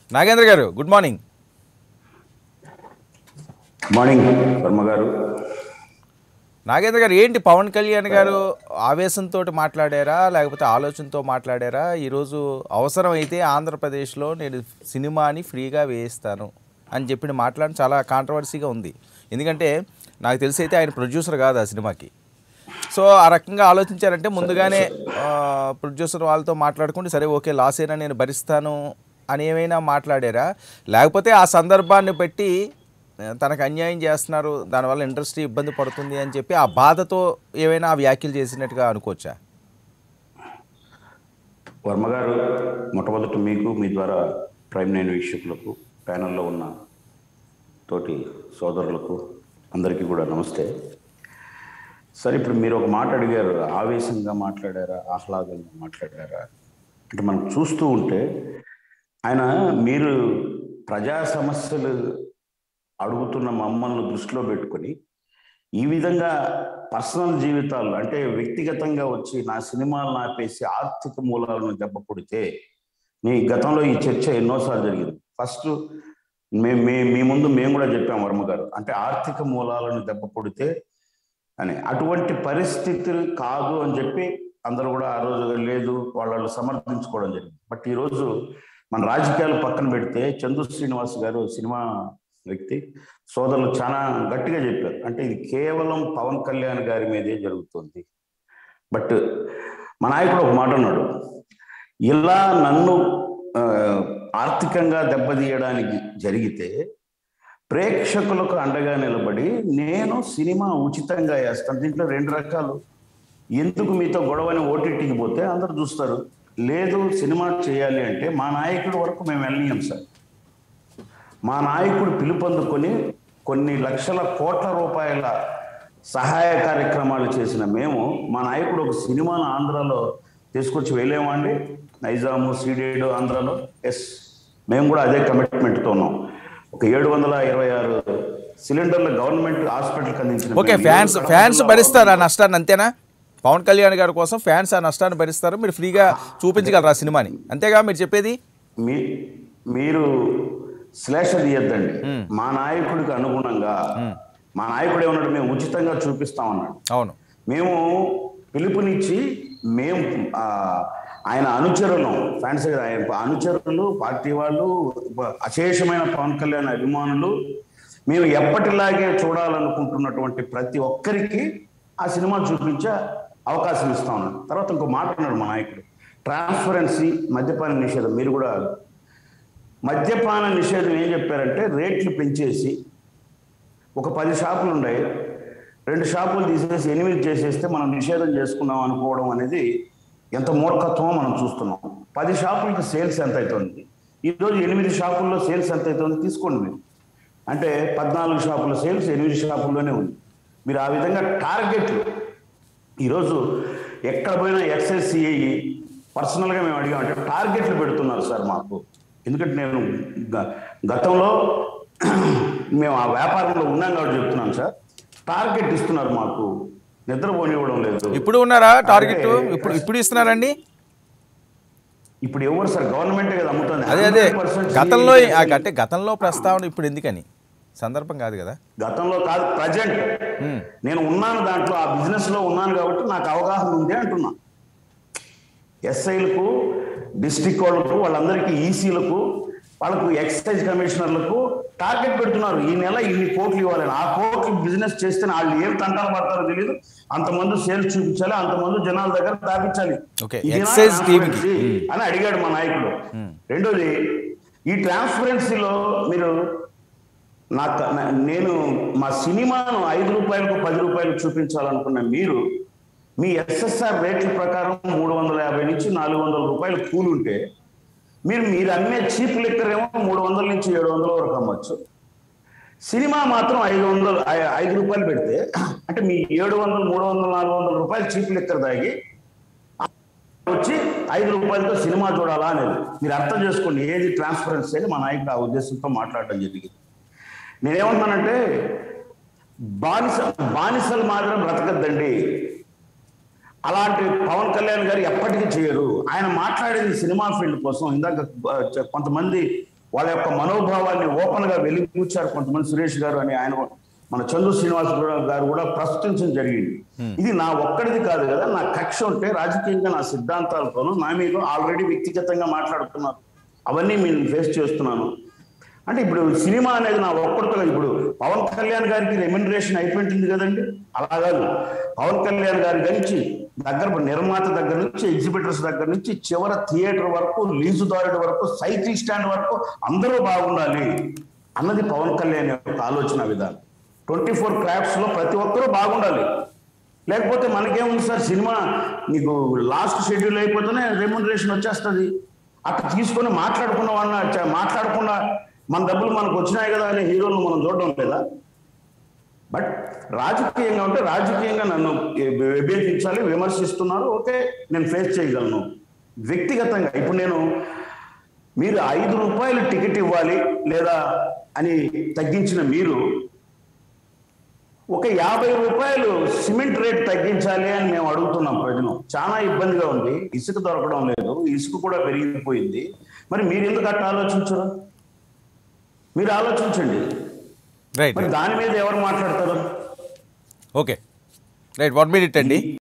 నాగేంద్ర గారు good morning morning Varma గారు నాగేంద్ర గారు ఏంటి పవన్ కళ్యాణ్ గారు ఆవేశంతో మాట్లాడారా లేకపోతే ఆలోచనతో మాట్లాడారా ఈరోజు అవసరమైతే ఆంధ్రప్రదేశ్లో నేను సినిమాని ఫ్రీగా వేయిస్తాను అని చెప్పిన మాట్లాడడం చాలా కాంట్రవర్సీగా ఉంది ఎందుకంటే నాకు తెలిసి అయితే ఆయన ప్రొడ్యూసర్ కాదు ఆ సినిమాకి సో ఆ రకంగా ఆలోచించారంటే ముందుగానే ప్రొడ్యూసర్ వాళ్ళతో మాట్లాడుకుంటే సరే ఓకే లాస్ అయినా నేను భరిస్తాను అని ఏమైనా మాట్లాడారా లేకపోతే ఆ సందర్భాన్ని బట్టి ఆ, తనకు అన్యాయం చేస్తున్నారు దానివల్ల ఇండస్ట్రీ ఇబ్బంది పడుతుంది అని చెప్పి ఆ బాధతో ఏమైనా వ్యాఖ్యలు చేసినట్టుగా అనుకోవచ్చా వర్మ గారు మొట్టమొదట మీకు మీ ద్వారా ప్రైమ్ నైన్ వీక్షకులకు ప్యానల్లో ఉన్న తోటి సోదరులకు అందరికీ కూడా నమస్తే సరే ఇప్పుడు మీరు ఒక మాట అడిగారు ఆవేశంగా మాట్లాడారా ఆహ్లాదంగా మాట్లాడారా అంటే మనం చూస్తూ ఉంటే ఆయన మీరు ప్రజా సమస్యలు అడుగుతున్న మమ్మల్ని దృష్టిలో పెట్టుకొని ఈ విధంగా పర్సనల్ జీవితాలు అంటే వ్యక్తిగతంగా వచ్చి నా సినిమాలను ఆపేసి ఆర్థిక మూలాలను దెబ్బ కొడితే నీ గతంలో ఈ చర్చ ఎన్నోసార్లు జరిగింది ఫస్ట్ మేము మే మీ ముందు మేము కూడా చెప్పాం వర్మ గారు అంటే ఆర్థిక మూలాలను దెబ్బ కొడితే అని అటువంటి పరిస్థితులు కాదు అని చెప్పి అందరూ కూడా ఆ రోజు లేదు వాళ్ళు సమర్థించుకోవడం జరిగింది బట్ ఈరోజు మన రాజకీయాలు పక్కన పెడితే చందు శ్రీనివాస్ గారు సినిమా వ్యక్తి సోదరులు చాలా గట్టిగా చెప్పారు అంటే ఇది కేవలం పవన్ కళ్యాణ్ గారి మీదే జరుగుతుంది బట్ మా నాయకుడు ఒక మాట అన్నాడు ఇలా నన్ను ఆ, ఆర్థికంగా దెబ్బతీయడానికి జరిగితే ప్రేక్షకులకు అండగా నిలబడి నేను సినిమా ఉచితంగా వేస్తాను దీంట్లో రెండు రకాలు ఎందుకు మీతో గొడవని ఓటీటీకి పోతే అందరు చూస్తారు లేదు సినిమా చేయాలి అంటే మా నాయకుడి వరకు మేము వెళ్ళనీయం సార్ మా నాయకుడు పిలుపొందుకొని కొన్ని లక్షల కోట్ల రూపాయల సహాయ కార్యక్రమాలు చేసిన మేము మా నాయకుడు ఒక సినిమాను ఆంధ్రాలో తీసుకొచ్చి వెళ్ళామండి నైజాము సీడేడు ఆంధ్రాలో ఎస్ మేము కూడా అదే కమిట్మెంట్తో ఉన్నాం ఒక ఏడు వందల ఇరవై ఆరు సిలిండర్లు గవర్నమెంట్ హాస్పిటల్కి అందించిన ఓకే మేము ఫ్యాన్స్ ఏడు ఫ్యాన్స్ కడపలో- భరిస్తారు ఆ నష్టాన్ని అంతేనా పవన్ కళ్యాణ్ గారి కోసం ఫ్యాన్స్ ఆ నష్టాన్ని భరిస్తారు మీరు ఫ్రీగా చూపించగలరు ఆ సినిమాని అంతేగా మీరు చెప్పేది మీ మీరు శ్లేష తీయద్దండి మా నాయకుడికి అనుగుణంగా మా నాయకుడు ఏమన్నాడు మేము ఉచితంగా చూపిస్తామన్నాడు అవును మేము పిలుపునిచ్చి మేము ఆ, ఆయన అనుచరులు ఫ్యాన్స్ కదా, ఆయన అనుచరులు పార్టీ వాళ్ళు అశేషమైన పవన్ కళ్యాణ్ అభిమానులు మేము ఎప్పటిలాగే చూడాలనుకుంటున్నటువంటి ప్రతి ఒక్కరికి ఆ సినిమా చూపించే అవకాశం ఇస్తా ఉన్నాడు తర్వాత ఇంకో మాట అన్నాడు మా నాయకుడు ట్రాన్స్పరెన్సీ మద్యపాన నిషేధం మీరు కూడా మద్యపాన నిషేధం ఏం చెప్పారంటే రేట్లు పెంచేసి ఒక పది షాపులు ఉన్నాయి రెండు షాపులు తీసేసి ఎనిమిది చేసేస్తే మనం నిషేధం చేసుకున్నాం అనుకోవడం అనేది ఎంత మూర్ఖత్వమో మనం చూస్తున్నాం పది షాపులకి సేల్స్ ఎంత అవుతుంది ఈరోజు ఎనిమిది షాపుల్లో సేల్స్ ఎంత అవుతుంది తీసుకోండి మీరు అంటే పద్నాలుగు షాపుల సేల్స్ ఎనిమిది షాపుల్లోనే ఉంది మీరు ఆ విధంగా టార్గెట్లు ఈరోజు ఎక్కడ పోయినా ఎక్సైజ్సిఐ పర్సనల్గా మేము అడిగామంటే టార్గెట్లు పెడుతున్నారు సార్ మాకు ఎందుకంటే నేను గ- గతంలో మేము ఆ వ్యాపారంలో ఉన్నాం కాబట్టి చెప్తున్నాను సార్ టార్గెట్ ఇస్తున్నారు మాకు నిద్రపోనివ్వడం లేదు ఇప్పుడు ఉన్నారా టార్గెట్ అంటే ఇప్పుడు ఇప్పుడు ఇస్తున్నారండి ఇప్పుడు ఎవరు సార్ గవర్నమెంట్ కదా అమ్ముతుంది అదే అదే 100% గతంలో CA ఆ అంటే గతంలో ప్రస్తావన ఇప్పుడు ఎందుకని సందర్భం కాదు కదా గతంలో కాదు ప్రజెంట్ మ్మ్. నేను ఉన్నాను దాంట్లో ఆ బిజినెస్ లో ఉన్నాను కాబట్టి నాకు అవగాహన ఉంది అంటున్నా ఎస్ఐలకు డిస్టిక్ వాళ్ళకు వాళ్ళందరికీ ఈసీలకు వాళ్ళకు ఎక్సైజ్ కమిషనర్లకు టార్గెట్ పెడుతున్నారు ఈ నెల ఇన్ని కోట్లు ఇవ్వాలని ఆ కోట్లు బిజినెస్ చేస్తే వాళ్ళు ఏం తంటాలు పడతారో తెలియదు అంతమంది సేల్స్ చూపించాలి అంతమంది జనాల దగ్గర తాపించాలి Okay, ఇదేనా excise team కి. transparency? అని అడిగాడు మా నాయకుడు రెండోది ఈ ట్రాన్స్పరెన్సీలో మీరు నాకు నా- నేను మా సినిమాను ఐదు రూపాయలకు పది రూపాయలకు చూపించాలనుకున్న మీరు మీ ఎస్ఎస్ఆర్ రేట్ల ప్రకారం మూడు వందల యాభై నుంచి నాలుగు వందల రూపాయలు కూలి ఉంటే మీరు మీరు అమ్మే చీప్ లిక్కర్ ఏమో మూడు వందల నుంచి ఏడు వందల వరకు అమ్మచ్చు సినిమా మాత్రం ఐదు వందలు ఐ- ఐదు రూపాయలు పెడితే అంటే మీ ఏడు వందలు మూడు వందలు నాలుగు వందల రూపాయలు చీప్ లిక్కర్ తాగి వచ్చి ఐదు రూపాయలతో సినిమా చూడాలా అనేది మీరు అర్థం చేసుకోండి ఏది ట్రాన్స్పరెన్సీ అని మా నాయకుడు ఆ ఉద్దేశంతో మాట్లాడడం జరిగింది నేనేమంటున్నానంటే బానిస బానిసలు మాత్రం బ్రతకద్దండి అలాంటి పవన్ కళ్యాణ్ గారు ఎప్పటికీ చేయరు ఆయన మాట్లాడేది సినిమా ఫీల్డ్ కోసం ఇందాక ఆ, చె- కొంతమంది వాళ్ళ యొక్క మనోభావాన్ని ఓపెన్ గా వెలిగించారు కొంతమంది సురేష్ గారు అని ఆయన మన చందు శ్రీనివాస్ గారు కూడా ప్రస్తుతించడం జరిగింది ఇది నా ఒక్కడిది కాదు కదా నా కక్ష ఉంటే రాజకీయంగా నా సిద్ధాంతాలతోనూ నా మీద ఆల్రెడీ వ్యక్తిగతంగా మాట్లాడుతున్నారు అవన్నీ నేను ఫేస్ చేస్తున్నాను అంటే ఇప్పుడు సినిమా అనేది నా ఒక్కడితో ఇప్పుడు పవన్ కళ్యాణ్ గారికి రెమ్యునరేషన్ అయిపోయింది కదండి అలా కాదు పవన్ కళ్యాణ్ గారి నుంచి దగ్గర నిర్మాత దగ్గర నుంచి ఎగ్జిబిటర్స్ దగ్గర నుంచి చివర థియేటర్ వరకు లీజుదారుడి వరకు సైకిల్ స్టాండ్ వరకు అందరూ బాగుండాలి అన్నది పవన్ కళ్యాణ్ యొక్క ఆలోచన విధానం ట్వంటీ ఫోర్ క్రాఫ్ట్స్ లో ప్రతి ఒక్కరూ బాగుండాలి లేకపోతే మనకేముంది సార్ సినిమా నీకు లాస్ట్ షెడ్యూల్ అయిపోతేనే రెమ్యునరేషన్ వచ్చేస్తుంది అక్కడ తీసుకొని మాట్లాడుకున్న వాళ్ళ మాట్లాడకుండా మన డబ్బులు మనకు వచ్చినాయి కదా అనే హీరోలు మనం చూడడం లేదా బట్ రాజకీయంగా ఉంటే రాజకీయంగా నన్ను విభేదించాలి విమర్శిస్తున్నారు ఓకే నేను ఫేస్ చేయగలను వ్యక్తిగతంగా ఇప్పుడు నేను మీరు ఐదు రూపాయలు టికెట్ ఇవ్వాలి లేదా అని తగ్గించిన మీరు ఒక యాభై రూపాయలు సిమెంట్ రేట్ తగ్గించాలి అని మేము అడుగుతున్నాం ప్రజలు చాలా ఇబ్బందిగా ఉంది ఇసుక దొరకడం లేదు ఇసుక కూడా పెరిగిపోయింది మరి మీరు ఎందుకు అట్లా ఆలోచించరు మీరు ఆలోచించండి రైట్ మరి దాని మీద ఎవరు మాట్లాడతారు ఓకే రైట్ వన్ మినిట్ అండి